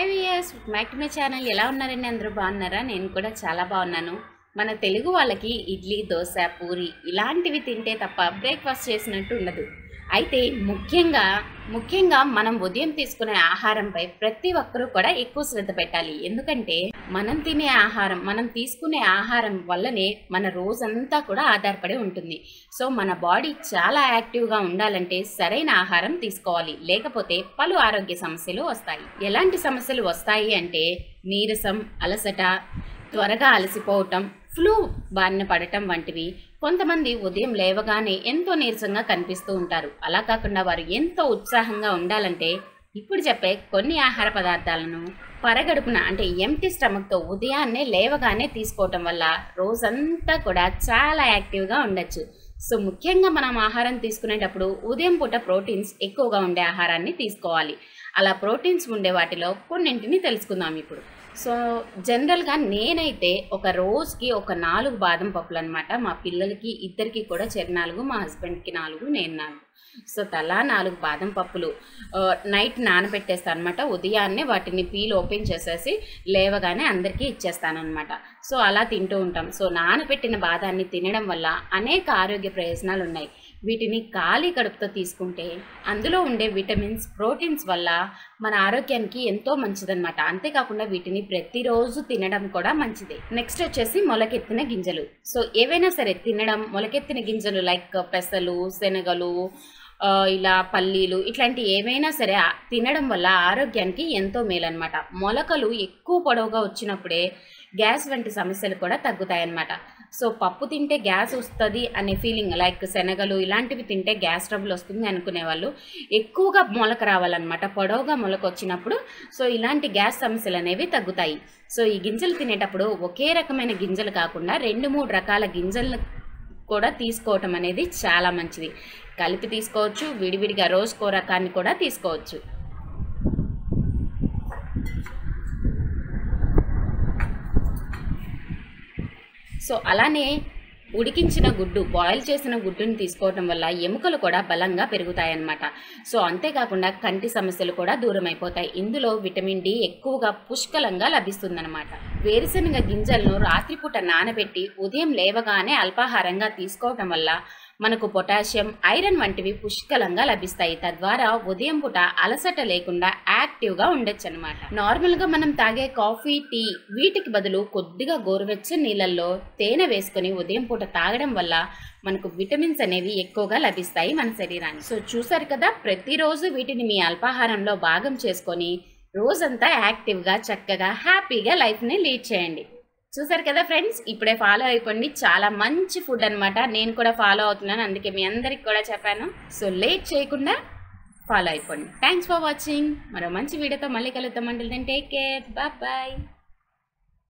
hi viewers back to my channel ఎలా ఉన్నారండి అందరూ బాగున్నారా నేను కూడా చాలా బాగున్నాను మన తెలుగు వాళ్ళకి ఇడ్లీ దోశ పూరి ఇలాంటివి తింటే తప్ప బ్రేక్ఫాస్ట్ చేసినట్టు ఉండదు అయితే ముఖ్యంగా ముఖ్యంగా మనం ఉదయం తీసుకునే ఆహారంపై ప్రతి ఒక్కరూ కూడా ఎక్కువ శ్రద్ధ పెట్టాలి ఎందుకంటే మనం తినే ఆహారం మనం తీసుకునే ఆహారం వల్లనే మన రోజంతా కూడా ఆధారపడి ఉంటుంది సో మన బాడీ చాలా యాక్టివ్గా ఉండాలంటే సరైన ఆహారం తీసుకోవాలి లేకపోతే పలు ఆరోగ్య సమస్యలు వస్తాయి ఎలాంటి సమస్యలు వస్తాయి అంటే నీరసం అలసట త్వరగా అలసిపోవటం ఫ్లూ బారిన పడటం వంటివి కొంతమంది ఉదయం లేవగానే ఎంతో నీరసంగా కనిపిస్తూ ఉంటారు అలా కాకుండా వారు ఎంతో ఉత్సాహంగా ఉండాలంటే ఇప్పుడు చెప్పే కొన్ని ఆహార పదార్థాలను పరగడుపున అంటే ఎంటీ స్టమక్తో ఉదయాన్నే లేవగానే తీసుకోవటం వల్ల రోజంతా కూడా చాలా యాక్టివ్గా ఉండొచ్చు సో ముఖ్యంగా మనం ఆహారం తీసుకునేటప్పుడు ఉదయం పూట ప్రోటీన్స్ ఎక్కువగా ఉండే ఆహారాన్ని తీసుకోవాలి అలా ప్రోటీన్స్ ఉండే వాటిలో కొన్నింటిని తెలుసుకుందాం ఇప్పుడు సో జనరల్గా నేనైతే ఒక రోజుకి ఒక నాలుగు బాదం పప్పులు అనమాట మా పిల్లలకి ఇద్దరికి కూడా చెరి నాలుగు మా హస్బెండ్కి నాలుగు నేను నాలుగు సో తలా నాలుగు బాదం పప్పులు ఆ, నైట్ నానబెట్టేస్తాను అనమాట ఉదయాన్నే వాటిని పీల్ ఓపెన్ చేసేసి లేవగానే అందరికీ ఇచ్చేస్తాను అనమాట సో అలా తింటూ ఉంటాం సో నానబెట్టిన బాదాన్ని తినడం వల్ల అనేక ఆరోగ్య ప్రయోజనాలు ఉన్నాయి వీటిని ఖాళీ కడుపుతో తీసుకుంటే అందులో ఉండే విటమిన్స్ ప్రోటీన్స్ వల్ల మన ఆరోగ్యానికి ఎంతో మంచిదన్నమాట అంతేకాకుండా వీటిని ప్రతిరోజు తినడం కూడా మంచిదే నెక్స్ట్ వచ్చేసి మొలకెత్తిన గింజలు సో ఏవైనా సరే తినడం మొలకెత్తిన గింజలు లైక్ పెసలు శనగలు ఆ, ఇలా పల్లీలు ఇట్లాంటి ఏవైనా సరే ఆ- తినడం వల్ల ఆరోగ్యానికి ఎంతో మేలన్నమాట మొలకలు ఎక్కువ పొడవుగా వచ్చినప్పుడే గ్యాస్ వంటి సమస్యలు కూడా తగ్గుతాయన్నమాట సో పప్పు తింటే గ్యాస్ వస్తుంది అనే ఫీలింగ్ లైక్ శనగలు ఇలాంటివి తింటే గ్యాస్ ట్రబుల్ వస్తుంది అనుకునే వాళ్ళు ఎక్కువగా మొలక రావాలన్నమాట పొడవుగా మొలక వచ్చినప్పుడు సో ఇలాంటి గ్యాస్ సమస్యలు అనేవి తగ్గుతాయి సో ఈ గింజలు తినేటప్పుడు ఒకే రకమైన గింజలు కాకుండా రెండు మూడు రకాల గింజలను కూడా తీసుకోవటం అనేది చాలా మంచిది కలిపి తీసుకోవచ్చు విడివిడిగా రోజుకో రకాన్ని కూడా తీసుకోవచ్చు సో అలానే ఉడికించిన గుడ్డు బాయిల్ చేసిన గుడ్డుని తీసుకోవడం వల్ల ఎముకలు కూడా బలంగా పెరుగుతాయన్నమాట సో అంతేకాకుండా కంటి సమస్యలు కూడా దూరం అయిపోతాయి ఇందులో విటమిన్ డి ఎక్కువగా పుష్కలంగా లభిస్తుందన్నమాట వేరుశనగ గింజలను రాత్రిపూట నానబెట్టి ఉదయం లేవగానే అల్పాహారంగా తీసుకోవటం వల్ల మనకు పొటాషియం ఐరన్ వంటివి పుష్కలంగా లభిస్తాయి తద్వారా ఉదయం పూట అలసట లేకుండా యాక్టివ్గా ఉండొచ్చు అనమాట నార్మల్గా మనం తాగే కాఫీ టీ వీటికి బదులు కొద్దిగా గోరువెచ్చని నీళ్ళల్లో తేనె వేసుకొని ఉదయం పూట తాగడం వల్ల మనకు విటమిన్స్ అనేవి ఎక్కువగా లభిస్తాయి మన శరీరానికి సో చూసారు కదా ప్రతిరోజు వీటిని మీ అల్పాహారంలో భాగం చేసుకొని రోజంతా యాక్టివ్గా చక్కగా హ్యాపీగా లైఫ్ని లీడ్ చేయండి చూసారు కదా ఫ్రెండ్స్ ఇప్పుడే ఫాలో అయిపోండి చాలా మంచి ఫుడ్ అన్నమాట నేను కూడా ఫాలో అవుతున్నాను అందుకే మీ అందరికి కూడా చెప్పాను సో లేట్ చేయకుండా ఫాలో అయిపోండి థ్యాంక్స్ ఫర్ వాచింగ్ మరో మంచి వీడియోతో మళ్ళీ కలుద్దాం అంటే టేక్ కేర్ బాయ్